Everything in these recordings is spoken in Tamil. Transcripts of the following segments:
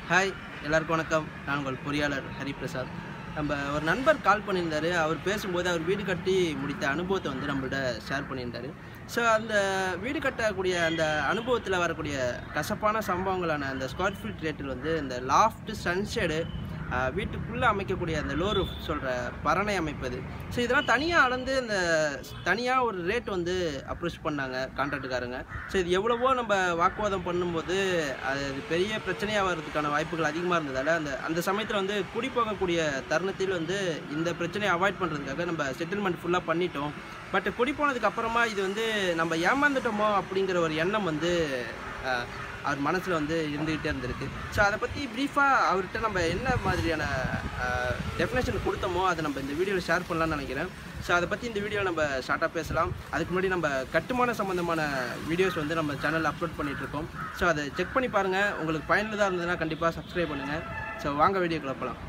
ஹாய் எல்லாருக்கும் வணக்கம் நான் உங்கள் பொறியாளர் ஹரிபிரசாத் நம்ம ஒரு நண்பர் கால் பண்ணியிருந்தாரு அவர் பேசும்போது அவர் வீடு கட்டி முடித்த அனுபவத்தை வந்து நம்மள்ட்ட ஷேர் பண்ணியிருந்தாரு ஸோ அந்த வீடு கட்டக்கூடிய அந்த அனுபவத்தில் வரக்கூடிய கசப்பான சம்பவங்களான அந்த ஸ்கொயர் ஃபீட் ரேட்டில் வந்து இந்த லாஃப்ட் சன்ஷேடு வீட்டுக்குள்ளே அமைக்கக்கூடிய அந்த லோ ரூஃப் சொல்கிற பரணை அமைப்பது ஸோ இதெல்லாம் தனியாக அளந்து இந்த தனியாக ஒரு ரேட் வந்து அப்ரோச் பண்ணாங்க கான்ட்ராக்டுக்காரங்க ஸோ இது எவ்வளவோ நம்ம வாக்குவாதம் பண்ணும்போது அது பெரிய பிரச்சனையாக வர்றதுக்கான வாய்ப்புகள் அதிகமாக இருந்ததால் அந்த அந்த சமயத்தில் வந்து குடி போகக்கூடிய தருணத்தில் வந்து இந்த பிரச்சனையை அவாய்ட் பண்ணுறதுக்காக நம்ம செட்டில்மெண்ட் ஃபுல்லாக பண்ணிட்டோம் பட் குடி போனதுக்கு அப்புறமா இது வந்து நம்ம ஏமாந்துட்டோமோ அப்படிங்கிற ஒரு எண்ணம் வந்து ஆஹ், அவர் மனசில் வந்து இருந்துக்கிட்டே இருந்திருக்கு ஸோ அதை பற்றி ப்ரீஃபாக அவர்கிட்ட நம்ம என்ன மாதிரியான டெஃபினேஷன் கொடுத்தோமோ அதை நம்ம இந்த வீடியோவில் ஷேர் பண்ணலாம்னு நினைக்கிறேன் ஸோ அதை பற்றி இந்த வீடியோவில் நம்ம ஷார்ட்டாக பேசலாம் அதுக்கு முன்னாடி நம்ம கட்டுமான சம்மந்தமான வீடியோஸ் வந்து நம்ம சேனலில் அப்லோட் பண்ணிகிட்ருக்கோம் ஸோ அதை செக் பண்ணி பாருங்கள் உங்களுக்கு பயனுள்ளதாக இருந்ததுன்னா கண்டிப்பாக சப்ஸ்கிரைப் பண்ணுங்கள் ஸோ வாங்க வீடியோக்குள்ள போகலாம்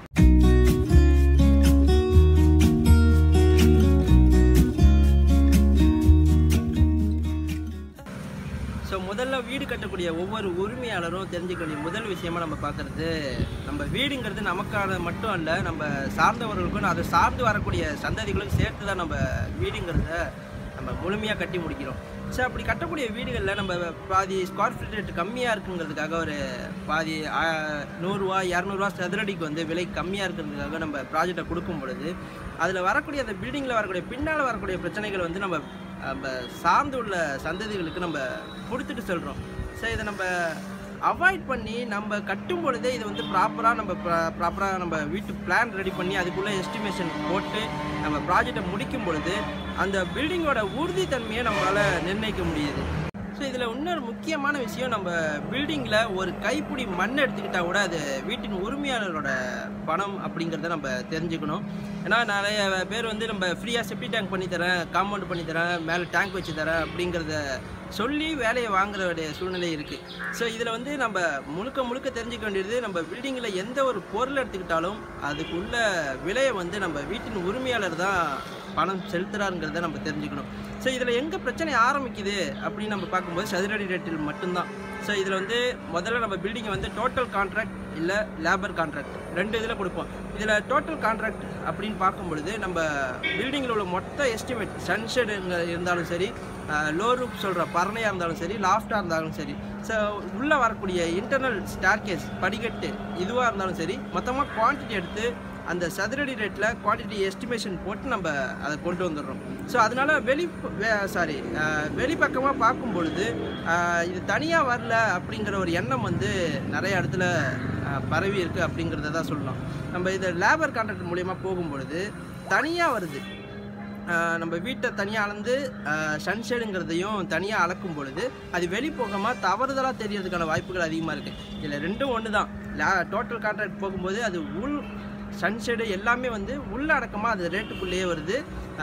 ஸோ முதல்ல வீடு கட்டக்கூடிய ஒவ்வொரு உரிமையாளரும் தெரிஞ்சுக்க வேண்டிய முதல் விஷயமா நம்ம பார்க்குறது நம்ம வீடுங்கிறது நமக்கான மட்டும் அல்ல நம்ம சார்ந்தவர்களுக்கும் அதை சார்ந்து வரக்கூடிய சந்ததிகளுக்கும் சேர்த்து தான் நம்ம வீடுங்கிறத நம்ம முழுமையாக கட்டி முடிக்கிறோம் ஸோ அப்படி கட்டக்கூடிய வீடுகளில் நம்ம பாதி ஸ்கொயர் ஃபீட் ரேட் கம்மியாக இருக்குங்கிறதுக்காக ஒரு பாதி ஆ, நூறுரூவா இரநூறுவா சதுரடிக்கு வந்து விலை கம்மியாக இருக்கிறதுக்காக நம்ம ப்ராஜெக்டை கொடுக்கும் பொழுது அதில் வரக்கூடிய அந்த பில்டிங்கில் வரக்கூடிய பின்னால் வரக்கூடிய பிரச்சனைகள் வந்து நம்ம நம்ம சார்ந்து உள்ள சந்ததிகளுக்கு நம்ம கொடுத்துட்டு சொல்கிறோம் ஸோ இதை நம்ம அவாய்ட் பண்ணி நம்ம கட்டும் பொழுதே இதை வந்து ப்ராப்பராக நம்ம ப்ராப்பராக நம்ம வீட்டு பிளான் ரெடி பண்ணி அதுக்குள்ளே எஸ்டிமேஷன் போட்டு நம்ம ப்ராஜெக்டை முடிக்கும் பொழுது அந்த பில்டிங்கோட உறுதித்தன்மையை நம்மளால் நிர்ணயிக்க முடியுது ஸோ இதில் இன்னொரு முக்கியமான விஷயம் நம்ம பில்டிங்கில் ஒரு கைப்பிடி மண் எடுத்துக்கிட்டால் கூட அது வீட்டின் உரிமையாளரோட பணம் அப்படிங்கிறத நம்ம தெரிஞ்சுக்கணும் ஏன்னா நிறைய பேர் வந்து நம்ம ஃப்ரீயாக செப்டி டேங்க் பண்ணி தரேன் காம்பவுண்ட் பண்ணி தரேன் மேலே டேங்க் வச்சு தரேன் அப்படிங்கிறத சொல்லி வேலையை வாங்குற வேண்டிய சூழ்நிலை இருக்குது ஸோ இதில் வந்து நம்ம முழுக்க முழுக்க தெரிஞ்சுக்க வேண்டியது நம்ம பில்டிங்கில் எந்த ஒரு பொருள் எடுத்துக்கிட்டாலும் அதுக்குள்ள விலையை வந்து நம்ம வீட்டின் உரிமையாளர் தான் பணம் செலுத்துறாருங்கிறத நம்ம தெரிஞ்சுக்கணும் ஸோ இதில் எங்கே பிரச்சனை ஆரம்பிக்குது அப்படின்னு நம்ம பார்க்கும்போது சதுரடி ரேட்டில் மட்டும்தான் ஸோ இதில் வந்து முதல்ல நம்ம பில்டிங்கை வந்து டோட்டல் கான்ட்ராக்ட் இல்லை லேபர் கான்ட்ராக்ட் ரெண்டு இதில் கொடுப்போம் இதில் டோட்டல் கான்ட்ராக்ட் அப்படின்னு பார்க்கும் பொழுது நம்ம பில்டிங்கில் உள்ள மொத்த எஸ்டிமேட் சன்ஷெட் இருந்தாலும் சரி லோ ரூப் சொல்கிற பரணையாக இருந்தாலும் சரி லாஃப்டாக இருந்தாலும் சரி ஸோ உள்ளே வரக்கூடிய இன்டர்னல் ஸ்டார்கேஸ் படிக்கட்டு இதுவாக இருந்தாலும் சரி மொத்தமாக குவான்டிட்டி எடுத்து அந்த சதுரடி ரேட்டில் குவான்டிட்டி எஸ்டிமேஷன் போட்டு நம்ம அதை கொண்டு வந்துடுறோம் ஸோ அதனால வெளி சாரி வெளிப்பக்கமாக பார்க்கும் பொழுது ஆஹ், இது தனியாக வரல அப்படிங்கிற ஒரு எண்ணம் வந்து நிறைய இடத்துல ஆஹ், பரவி இருக்குது அப்படிங்கிறத தான் சொல்லலாம் நம்ம இதை லேபர் கான்ட்ராக்ட் மூலியமாக போகும் பொழுது தனியாக வருது ஆஹ் நம்ம வீட்டை தனியாக அளந்து சன்ஷேடுங்கிறதையும் தனியாக அளக்கும் பொழுது அது வெளிப்போகமாக தவறுதலாக தெரியறதுக்கான வாய்ப்புகள் அதிகமாக இருக்குது இதில் ரெண்டும் ஒன்று தான் டோட்டல் கான்ட்ராக்ட் போகும்போது அது உள் சன்ஷேடு எல்லாமே வந்து உள்ளடக்கமாக அது ரேட்டுக்குள்ளேயே வருது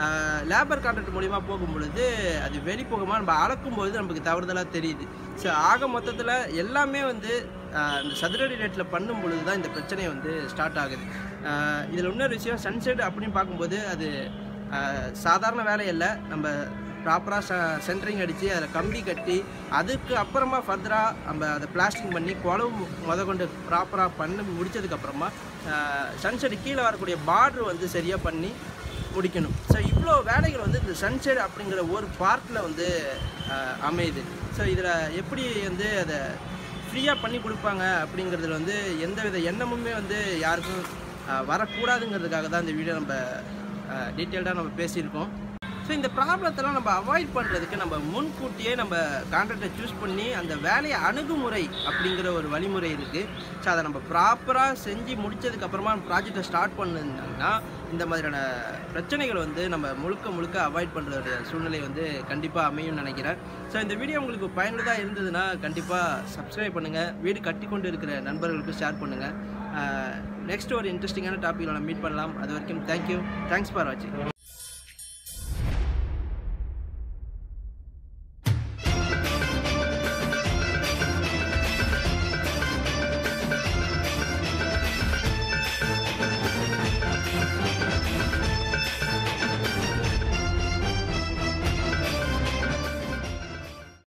லேபர் கான்ட்ராக்ட் மூலிமா போகும் பொழுது அது வெளிப்போகமாக நம்ம அளக்கும் பொழுது நமக்கு தவறுதலாக தெரியுது ஸோ ஆக மொத்தத்தில் எல்லாமே வந்து ஆஹ் இந்த சதுரடி ரேட்டில் பண்ணும் பொழுது தான் இந்த பிரச்சனை வந்து ஸ்டார்ட் ஆகுது இதில் இன்னொரு விஷயம் சன்ஷெட் அப்படின்னு பார்க்கும்போது அது ஆஹ் சாதாரண வேலை இல்லை நம்ம ப்ராப்பராக ச சென்ட்ரிங் அடித்து அதில் கம்பி கட்டி அதுக்கு அப்புறமா ஃபர்தராக நம்ம அதை பிளாஸ்டிங் பண்ணி குழவு முத கொண்டு ப்ராப்பராக பண்ணி முடிச்சதுக்கப்புறமா சன்ஷெட் கீழே வரக்கூடிய பார்டர் வந்து சரியாக பண்ணி முடிக்கணும் ஸோ இவ்வளோ வேலைகள் வந்து இந்த சன்ஷெட் அப்படிங்கிற ஒரு பார்ட்டில் வந்து ஆஹ் அமையுது ஸோ இதில் எப்படி வந்து அதை ஃப்ரீயாக பண்ணி கொடுப்பாங்க அப்படிங்கிறதுல வந்து எந்தவித எண்ணமுமே வந்து யாருக்கும் ஆஹ் வரக்கூடாதுங்கிறதுக்காக தான் இந்த வீடியோ நம்ம டீட்டெயில்டாக நம்ம பேசியிருக்கோம் ஸோ இந்த ப்ராப்ளத்தெல்லாம் நம்ம அவாய்ட் பண்ணுறதுக்கு நம்ம முன்கூட்டியே நம்ம கான்ட்ராக்டை சூஸ் பண்ணி அந்த வேலையை அணுகுமுறை அப்படிங்கிற ஒரு வழிமுறை இருக்குது ஸோ அதை நம்ம ப்ராப்பராக செஞ்சு முடிச்சதுக்கப்புறமா ப்ராஜெக்டை ஸ்டார்ட் பண்ணோம்னா இந்த மாதிரியான பிரச்சனைகள் வந்து நம்ம முழுக்க முழுக்க அவாய்ட் பண்ணுறதுடைய சூழ்நிலை வந்து கண்டிப்பாக அமையும்னு நினைக்கிறேன் ஸோ இந்த வீடியோ உங்களுக்கு பயனுள்ளதாக இருந்ததுன்னா கண்டிப்பாக சப்ஸ்கிரைப் பண்ணுங்கள் வீடு கட்டி கொண்டு இருக்கிற நண்பர்களுக்கு ஷேர் பண்ணுங்கள் நெக்ஸ்ட் ஒரு இன்ட்ரெஸ்டிங்கான டாப்பிக்கில் நம்ம மீட் பண்ணலாம் அது வரைக்கும் தேங்க்யூ தேங்க்ஸ் ஃபார் வாட்சிங்